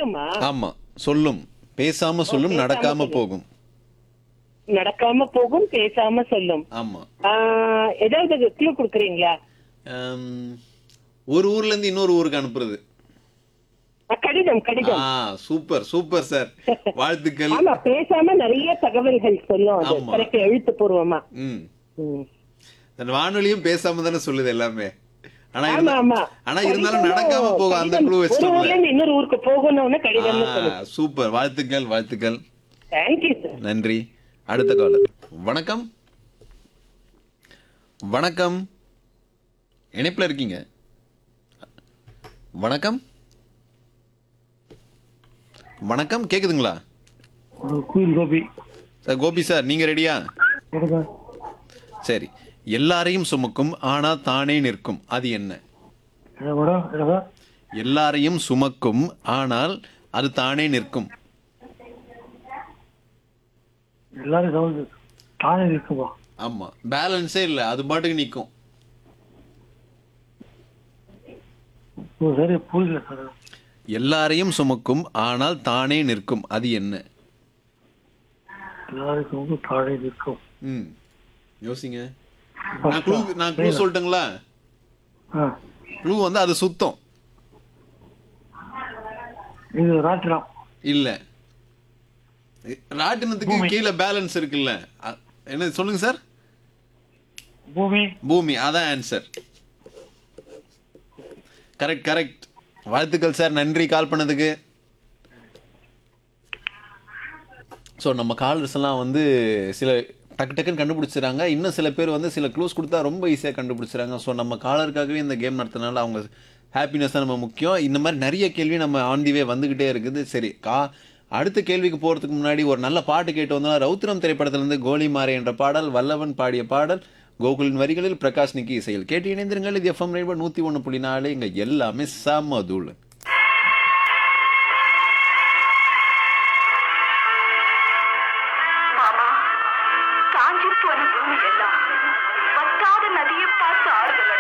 சொல்லுமா ஆமா சொல்லும் பேசாம சொல்லும் பேசாம நடக்காம சொல்லும். போகும் நடக்காம போகும் பேசாம சொல்லும் ஆமா ஆஹ், ஏதாவது க்ளூ கொடுக்குறீங்களா ஆம், ஒரு ஊர்ல இருந்து இன்னொரு ஊருக்கு அனுப்புறது ஆ, கடிதம் ஆ கடிதம் சூப்பர் சூப்பர் சார் வாழ்த்துக்கள் ஆமா பேசாம நிறைய தகவல்கள் சொல்லும் அது ஆமா. கரெக்ட் எழுத்துப்பூர்வமா ம் ம். அந்த வானொலியும் பேசாம தானே சொல்லுது எல்லாமே ஆனா ஆமா இருந்தா- ஆமா ஆனா இருந்தாலும் கடிதமும் நடக்காம போகும் அந்த கடிதம். குழு ஒரு ஊர்ல வச்சிட்டோம்ல இருந்து இன்னொரு ஊருக்கு போகணும்னு கடிதம்னு சொல்லுது ஆ, சூப்பர் வாழ்த்துக்கள் வாழ்த்துக்கள் தேங்க்யூ சார் நன்றி அடுத்த காலர் வணக்கம் வணக்கம் இணைப்புல இருக்கீங்க வணக்கம் வணக்கம் கேக்குதுங்களா குயில் கோபி சார் கோபி சார் நீங்க ரெடியா சரி எல்லாரையும் சுமக்கும் ஆனா தானே நிற்கும் அது என்ன என்ன மேடம் என்னதா எல்லாரையும் சுமக்கும் ஆனால் அது தானே நிற்கும் எல்லாரும் கவனிச்சு தானே இருக்குமா ஆமா பேலன்ஸே இல்ல அது பாட்டுக்கு நிக்கும் ஓ, சரி புரியல சார் எல்லாரையும் சுமக்கும் ஆனால் தானே நிற்கும் அது என்ன எல்லாருக்கும் வந்து தானே நிற்கும் ம் யோசிங்க நான் க்ளூ நான் க்ளூ சொல்லட்டுங்களா ஆ க்ளூ வந்து அது சுத்தம் இது ராட்டினம் இல்ல ராட்டினத்துக்கு கீழே பேலன்ஸ் இருக்குல்ல அ- என்ன சொல்லுங்க சார் பூமி பூமி அதான் ஆன்சர் கரெக்ட் கரெக்ட் வாழ்த்துக்கள் சார் நன்றி கால் பண்ணதுக்கு ஸோ நம்ம காலர்ஸ் எல்லாம் வந்து சில டக்கு டக்குன்னு கண்டுபிடிச்சிறாங்க இன்னும் சில பேர் வந்து சில க்ளூஸ் கொடுத்தா ரொம்ப ஈஸியாக கண்டுபிடிச்சிறாங்க ஸோ நம்ம காலருக்காகவே இந்த கேம் நடத்தினால அவங்க ஹாப்பினஸ் தான் நம்ம முக்கியம் இந்த மாதிரி நிறைய கேள்வி நம்ம ஆன் தி வே வந்துக்கிட்டே இருக்குது சரி கா அடுத்த கேள்விக்கு போகிறதுக்கு முன்னாடி ஒரு நல்ல பாட்டு கேட்டு வந்தோம் ரவுத்திரம் திரைப்படத்திலிருந்து கோலி மாறே என்ற பாடல் வல்லவன் பாடிய பாடல் கோகுலின் வரிகளில் பிரகாஷ் நிக்கி இசையில் கேட்டு இணைந்திருங்கள் இது எஃப்எம் ரேடியோ நூற்றி ஒன்று புள்ளி நாலு இங்கே எல்லாமே செம்ம தூள் மாமா காஞ்சி போன பூமி எல்லாம் வத்தாத நதியை பார்த்து ஆறுதல்